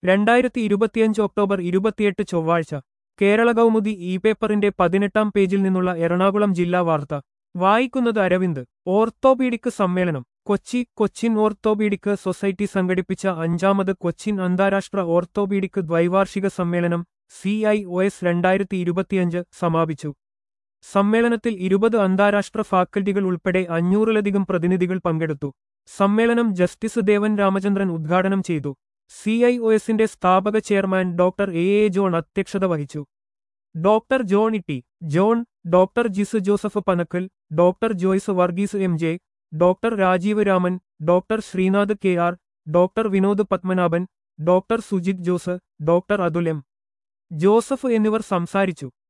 രണ്ടായിരത്തി ഇരുപത്തിയഞ്ച് ഒക്ടോബർ ഇരുപത്തിയെട്ട് ചൊവ്വാഴ്ച കേരള കൗമുദി ഇ പേപ്പറിന്റെ പതിനെട്ടാം പേജിൽ നിന്നുള്ള എറണാകുളം ജില്ലാ വാർത്ത വായിക്കുന്നത് അരവിന്ദ് ഓർത്തോപീഡിക് സമ്മേളനം കൊച്ചി കൊച്ചിൻ ഓർത്തോപീഡിക് സൊസൈറ്റി സംഘടിപ്പിച്ച അഞ്ചാമത് കൊച്ചിൻ അന്താരാഷ്ട്ര ഓർത്തോപീഡിക് ദ്വൈവാർഷിക സമ്മേളനം സി ഐ ഒ എസ് രണ്ടായിരത്തി ഇരുപത്തിയഞ്ച് സമാപിച്ചു സമ്മേളനത്തിൽ ഇരുപത് അന്താരാഷ്ട്ര ഫാക്കൽറ്റികൾ ഉൾപ്പെടെ അഞ്ഞൂറിലധികം പ്രതിനിധികൾ പങ്കെടുത്തു സമ്മേളനം ജസ്റ്റിസ് ദേവൻ രാമചന്ദ്രൻ ഉദ്ഘാടനം ചെയ്തു സി ഐ ഒ എസിന്റെ സ്ഥാപക chairman doctor A A John അധ്യക്ഷത വഹിച്ചു doctor John Itty John doctor Jis Joseph Panakkal doctor Joyce Varghese M J doctor Rajeev Raman doctor Srinath K R doctor Vinod Padmanabhan doctor Sujith Jose doctor Atul M Joseph എന്നിവർ സംസാരിച്ചു